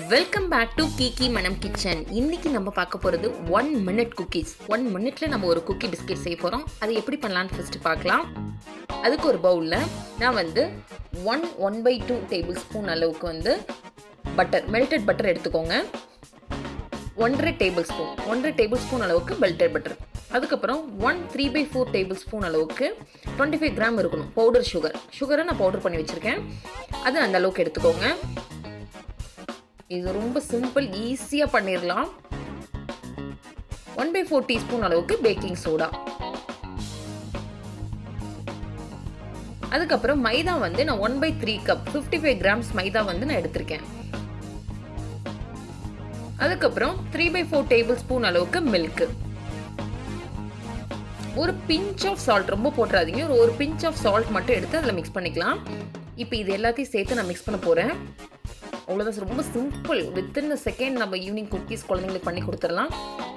welcome back to கீகி மனம் kitchen இன்னைக்கு நம்ம பார்க்க போகிறது ஒன் மினிட் குக்கீஸ் ஒன் மினிட்ல நம்ம ஒரு குக்கி பிஸ்கெட் செய்ய போகிறோம் அது எப்படி பண்ணலான்னு ஃபர்ஸ்ட் பார்க்கலாம் அதுக்கு ஒரு பவுலில் நான் வந்து one one by two tablespoon அளவுக்கு வந்து பட்டர் மெல்டட் பட்டர் எடுத்துக்கோங்க ஒன்றரை டேபிள் ஸ்பூன் ஒன்றரை டேபிள் ஸ்பூன் அளவுக்கு மெல்டட் பட்டர் அதுக்கப்புறம் one three by four tablespoon அளவுக்கு டுவெண்ட்டி ஃபைவ் கிராம் இருக்கணும் பவுடர் சுகர் சுகரை நான் பவுடர் பண்ணி வச்சுருக்கேன் அது அந்த அளவுக்கு எடுத்துக்கோங்க இது ரொம்ப சிம்பிள் ஈஸியாக பண்ணிடலாம் ஒன் பை ஃபோர் டீஸ்பூன் அளவுக்கு பேக்கிங் சோடா அதுக்கப்புறம் மைதா வந்து நான் one by three cup fifty five grams maida வந்து நான் எடுத்திருக்கேன் அதுக்கப்புறம் three by four tablespoon அளவுக்கு மில்க்கு ஒரு பிஞ்ச் ஆஃப் சால்ட் ரொம்ப போட்டுறாதீங்க ஒரு ஒரு பிஞ்ச் ஆஃப் சால்ட் மட்டும் எடுத்து அதில் மிக்ஸ் பண்ணிக்கலாம் இப்போ இது எல்லாத்தையும் சேர்த்து நான் மிக்ஸ் பண்ண போகிறேன் அவ்வளோதான் ரொம்ப சிம்பிள் வித்தின் அ செகண்ட் நம்ம ஈவினிங் குக்கீஸ் குழந்தைங்களுக்கு பண்ணி கொடுத்துடலாம்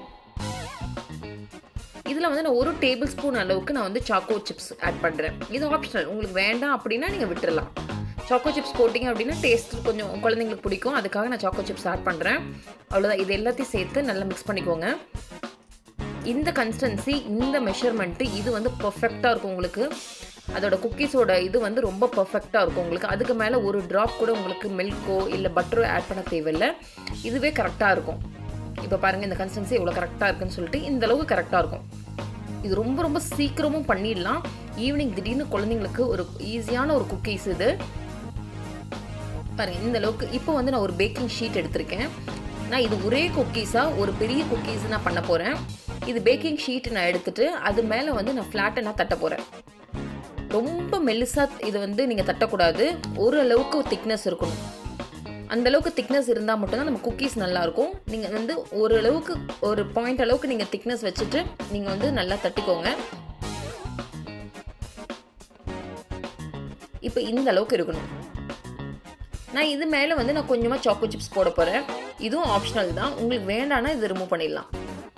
இதில் வந்து நான் ஒரு டேபிள் ஸ்பூன் அளவுக்கு நான் வந்து சாக்கோ சிப்ஸ் ஆட் பண்ணுறேன் இது ஆப்ஷனல் உங்களுக்கு வேண்டாம் அப்படின்னா நீங்கள் விட்டுறலாம் சாக்கோ சிப்ஸ் போட்டிங்க அப்படின்னா டேஸ்ட் கொஞ்சம் குழந்தைங்களுக்கு பிடிக்கும் அதுக்காக நான் சாக்கோ சிப்ஸ் ஆட் பண்ணுறேன் அவ்வளோதான் இது எல்லாத்தையும் சேர்த்து நல்லா மிக்ஸ் பண்ணிக்கோங்க இந்த கன்சிஸ்டன்சி இந்த மெஷர்மெண்ட்டு இது வந்து பர்ஃபெக்டாக இருக்கும் உங்களுக்கு அதோட குக்கீஸோட இது வந்து ரொம்ப பர்ஃபெக்டாக இருக்கும் உங்களுக்கு அதுக்கு மேலே ஒரு ட்ராப் கூட உங்களுக்கு மில்க்கோ இல்லை பட்டரோ ஆட் பண்ண தேவையில்லை இதுவே கரெக்டாக இருக்கும் இப்போ பாருங்கள் இந்த கன்சிஸ்டன்சி எவ்வளோ கரெக்டாக இருக்குன்னு சொல்லிட்டு இந்த அளவுக்கு கரெக்டாக இருக்கும் இது ரொம்ப ரொம்ப சீக்கிரமும் பண்ணிடலாம் ஈவினிங் திடீர்னு குழந்தைங்களுக்கு ஒரு ஈஸியான ஒரு குக்கீஸ் இது பாருங்கள் இந்த அளவுக்கு இப்போ வந்து நான் ஒரு பேக்கிங் ஷீட் எடுத்திருக்கேன் நான் இது ஒரே குக்கீஸாக ஒரு பெரிய குக்கீஸ் நான் பண்ண போகிறேன் இது பேக்கிங் ஷீட் நான் எடுத்துட்டு அது மேலே வந்து நான் ஃப்ளாட்டை நான் தட்ட போகிறேன் ரொம்ப மெல்லிசாக இது வந்து நீங்கள் தட்டக்கூடாது ஓரளவுக்கு திக்னஸ் இருக்கணும் அந்த அளவுக்கு திக்னஸ் இருந்தால் மட்டும்தான் நம்ம குக்கீஸ் நல்லாயிருக்கும் நீங்கள் வந்து ஓரளவுக்கு ஒரு பாயிண்ட் அளவுக்கு நீங்கள் திக்னஸ் வச்சுட்டு நீங்கள் வந்து நல்லா தட்டிக்கோங்க இப்போ இந்த அளவுக்கு இருக்கணும் நான் இது மேலே வந்து நான் கொஞ்சமாக சாக்கோ சிப்ஸ் போட போகிறேன் இதுவும் ஆப்ஷனல் தான் உங்களுக்கு வேண்டாம்னா இது ரிமூவ் பண்ணிடலாம்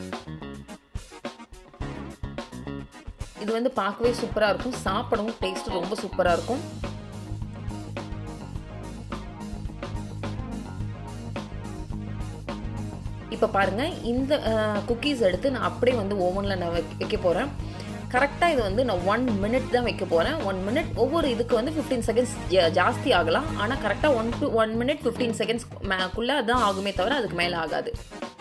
இது வந்து பார்க்கவே சூப்பராக இருக்கும் சாப்பிடவும் டேஸ்ட் ரொம்ப சூப்பராக இருக்கும் இப்போ பாருங்கள் இந்த குக்கீஸ் எடுத்து நான் அப்படியே வந்து ஓவனில் நான் வைக்க போகிறேன் கரெக்டாக இது வந்து நான் ஒன் மினிட் தான் வைக்க போகிறேன் ஒன் மினிட் ஒவ்வொரு இதுக்கு வந்து ஃபிஃப்டீன் செகண்ட்ஸ் ஜாஸ்தி ஆகலாம் ஆனால் கரெக்டாக one to one minute fifteen seconds மேக்குள்ளே தான் ஆகுமே தவிர அதுக்கு மேலே ஆகாது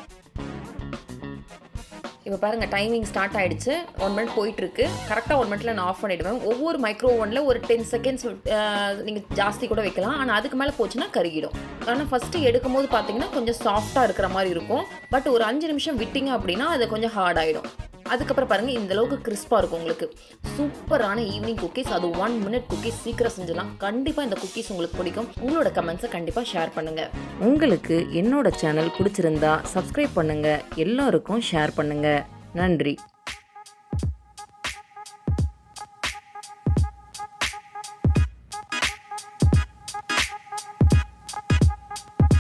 இப்போ பாருங்கள் டைமிங் ஸ்டார்ட் ஆகிடுச்சு ஒன் மினிட் போயிட்டுருக்கு கரெக்டாக ஒன் மினிட்ல நான் ஆஃப் பண்ணிவிடுவேன் ஒவ்வொரு மைக்ரோ ஓவனில் ஒரு டென் செகண்ட்ஸ் நீங்கள் ஜாஸ்தி கூட வைக்கலாம் ஆனால் அதுக்கு மேலே போச்சுன்னா கருகிடும் ஆனால் ஃபஸ்ட்டு எடுக்கும் போது பார்த்தீங்கன்னா கொஞ்சம் சாஃப்டாக இருக்கிற மாதிரி இருக்கும் பட் ஒரு அஞ்சு நிமிஷம் விட்டிங்க அப்படின்னா அது கொஞ்சம் ஹார்ட் ஆகிடும் அதுக்கப்புறம் பாருங்கள் இந்த அளவுக்கு கிறிஸ்பாக இருக்கும் உங்களுக்கு சூப்பரான ஈவினிங் குக்கீஸ் அது ஒன் மினிட் குக்கீஸ் சீக்கிரம் செஞ்சிடலாம் கண்டிப்பாக இந்த குக்கீஸ் உங்களுக்கு பிடிக்கும் உங்களோட கமெண்ட்ஸை கண்டிப்பாக ஷேர் பண்ணுங்கள் உங்களுக்கு என்னோட சேனல் பிடிச்சிருந்தா சப்ஸ்கிரைப் பண்ணுங்க எல்லாருக்கும் ஷேர் பண்ணுங்க நன்றி